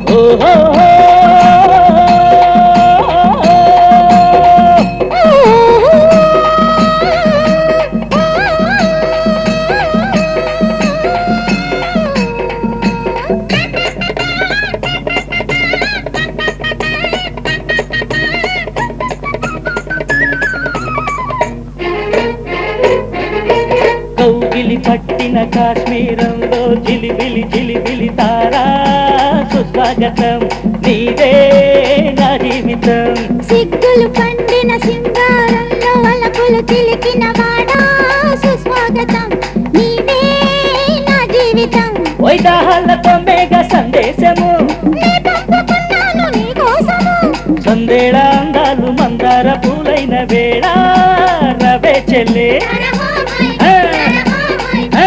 ఓహో కౌగిలి పట్టిన కాశ్మీరంలో జిలిబిలి జిలిబిలి తారా సుస్వాగతం నీదే నా జీవితం సిగ్గులు పండిన సింగారంలో వలపులు చిలికిన వాడా సుస్వాగతం నీవే నా జీవితం వైదాహాలతో మేఘ సందేశము నే పంపుకున్నాను నీ కోసము సందేళ అందాలు మందార పూలైన వేళ రవే చెల్లే ఆ, ఆ.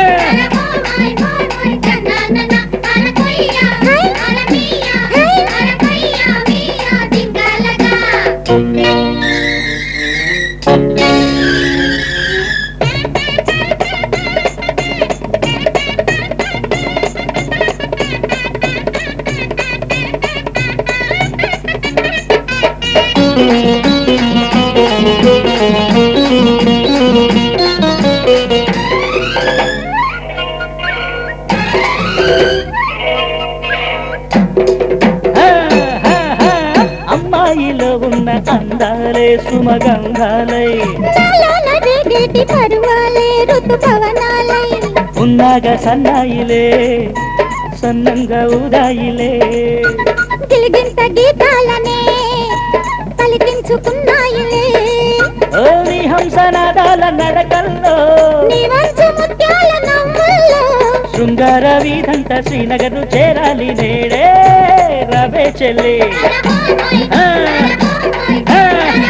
ఆ, ఆ, ఆ. అమ్మాయిలో ఉన్న అందాలే సుమగంధాలై రేగేటి పరువాలే ఋతు పవనాలై ఉన్నాగ సన్నాయిలే సన్నంగా ఉదాయిలే గిలిగింత గీతాలనే పలికించుకున్నాయిలే ఓ నీ హంసనాదాల నడకల్లో నీ వంచు ముత్యాల నవ్వుల్లో శృంగార వీధంత శ్రీనగరు చేరాలి నేడే రవే చెల్లి ఆ, ఆ.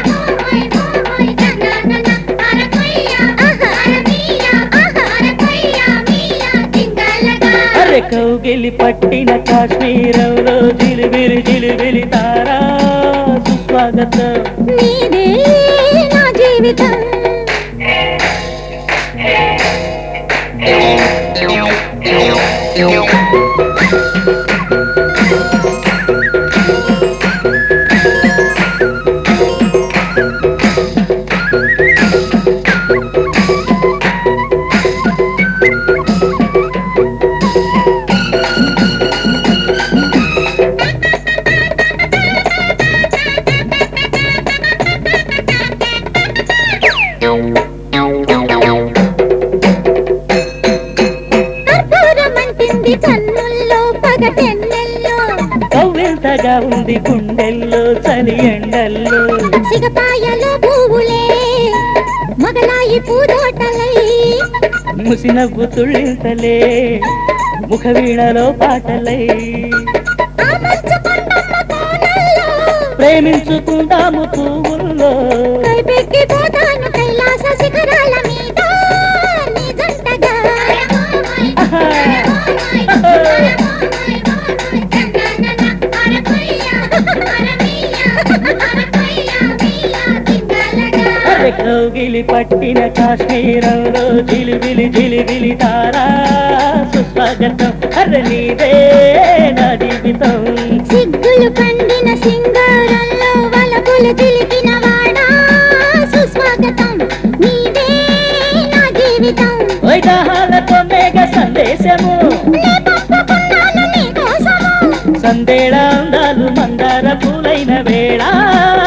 అరె కౌగిలి పట్టిన కాశ్మీరంలో జిలిబిలి జిలిబిలి తారా సుస్వాగతం నీదే నా జీవితం కర్పూరమంటింది కన్నుల్లో పగటెన్నెల్లో కవ్వింతగా ఉంది గుండెల్లో చలి ఎండల్లో సిగపాయలో పువ్వులే మగలాయి పూదోటలై ముసినవ్వు తుళ్ళింతలే ముఖ వీణలో పాటలై ఆ మంచు కొండమ్మ కోనల్లో ప్రేమించుకుందాము పువ్వుల్లో కైపెక్కిపోతాను కైలాస శిఖరాల మీద నీ జంటగా ఆహా. అరె కౌగిలి పట్టిన కాశ్మీరంలో జిలిబిలి జిలిబిలి తారా సుస్వాగతం అరె నీదే నా జీవితం సిగ్గులు పండిన సింగారంలో వలపులు చిలికిన వాడా సుస్వాగతం నీవే నా జీవితం వైదాహాలతో మేఘ సందేశము నే పంపుకున్నాను నీ కోసము సందేళ అందాలు మందార పూలైన వేళ